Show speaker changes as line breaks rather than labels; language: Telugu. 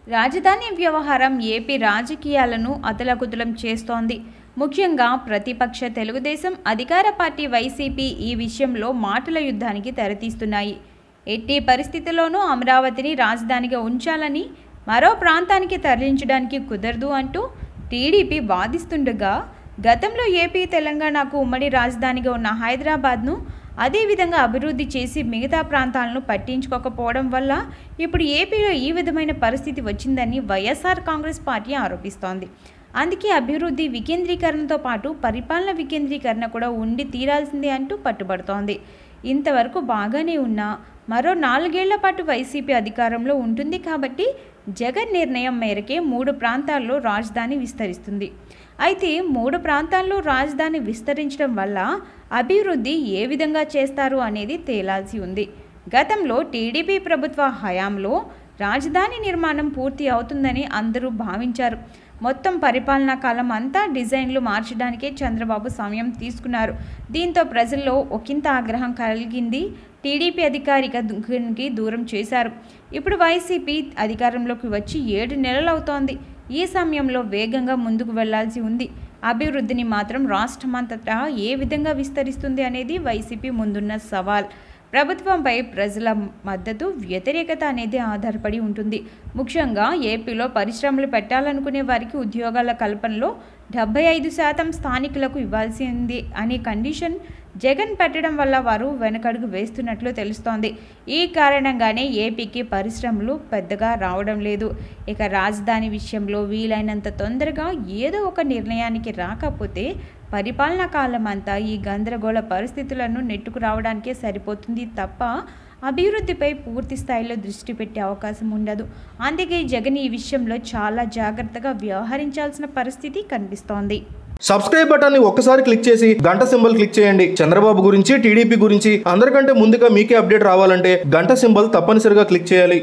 రాజధాని వ్యవహారం ఏపీ రాజకీయాలను అతలకుతలం చేస్తోంది ముఖ్యంగా ప్రతిపక్ష తెలుగుదేశం అధికార పార్టీ వైసీపీ ఈ విషయంలో మాటల యుద్ధానికి తెరతీస్తున్నాయి ఎట్టి పరిస్థితుల్లోనూ అమరావతిని రాజధానిగా ఉంచాలని మరో ప్రాంతానికి తరలించడానికి కుదరదు అంటూ టీడీపీ వాదిస్తుండగా గతంలో ఏపీ తెలంగాణకు ఉమ్మడి రాజధానిగా ఉన్న హైదరాబాద్ను అదేవిధంగా అభివృద్ధి చేసి మిగతా ప్రాంతాలను పట్టించుకోకపోవడం వల్ల ఇప్పుడు ఏపీలో ఈ విధమైన పరిస్థితి వచ్చిందని వైఎస్ఆర్ కాంగ్రెస్ పార్టీ ఆరోపిస్తోంది అందుకే అభివృద్ధి వికేంద్రీకరణతో పాటు పరిపాలన వికేంద్రీకరణ కూడా ఉండి తీరాల్సిందే అంటూ పట్టుబడుతోంది ఇంతవరకు బాగానే ఉన్నా మరో నాలుగేళ్ల పాటు వైసీపీ అధికారంలో ఉంటుంది కాబట్టి జగన్ నిర్ణయం మేరకే మూడు ప్రాంతాల్లో రాజధాని విస్తరిస్తుంది అయితే మూడు ప్రాంతాల్లో రాజధాని విస్తరించడం వల్ల అభివృద్ధి ఏ విధంగా చేస్తారు అనేది తేలాల్సి ఉంది గతంలో టీడీపీ ప్రభుత్వ హయాంలో రాజధాని నిర్మాణం పూర్తి అవుతుందని అందరూ భావించారు మొత్తం పరిపాలనా కాలం అంతా డిజైన్లు మార్చడానికే చంద్రబాబు సమయం తీసుకున్నారు దీంతో ప్రజల్లో ఒకంత ఆగ్రహం కలిగింది టీడీపీ అధికారికి దూరం చేశారు ఇప్పుడు వైసీపీ అధికారంలోకి వచ్చి ఏడు నెలలు అవుతోంది ఈ సమయంలో వేగంగా ముందుకు వెళ్లాల్సి ఉంది అభివృద్ధిని మాత్రం రాష్ట్రమంతటా ఏ విధంగా విస్తరిస్తుంది అనేది వైసీపీ ముందున్న సవాల్ ప్రభుత్వంపై ప్రజల మద్దతు వ్యతిరేకత అనేది ఆధారపడి ఉంటుంది ముఖ్యంగా ఏపీలో పరిశ్రమలు పెట్టాలనుకునే వారికి ఉద్యోగాల కల్పనలో డెబ్బై ఐదు శాతం స్థానికులకు ఇవ్వాల్సింది అనే కండిషన్ జగన్ పెట్టడం వల్ల వారు వెనకడుగు వేస్తున్నట్లు తెలుస్తోంది ఈ కారణంగానే ఏపీకి పరిశ్రమలు పెద్దగా రావడం లేదు ఇక రాజధాని విషయంలో వీలైనంత తొందరగా ఏదో ఒక నిర్ణయానికి రాకపోతే పరిపాలనా కాలం అంతా ఈ గందరగోళ పరిస్థితులను నెట్టుకు రావడానికే సరిపోతుంది తప్ప అభివృద్ధిపై పూర్తి స్థాయిలో దృష్టి పెట్టే అవకాశం ఉండదు అందుకే జగన్ ఈ విషయంలో చాలా జాగ్రత్తగా వ్యవహరించాల్సిన పరిస్థితి కనిపిస్తోంది
సబ్స్క్రైబ్ బటన్ ని ఒక్కసారి క్లిక్ చేసి గంట సింబల్ క్లిక్ చేయండి చంద్రబాబు గురించి టీడీపీ గురించి అందరికంటే ముందుగా మీకే అప్డేట్ రావాలంటే గంట సింబల్ తప్పనిసరిగా క్లిక్ చేయాలి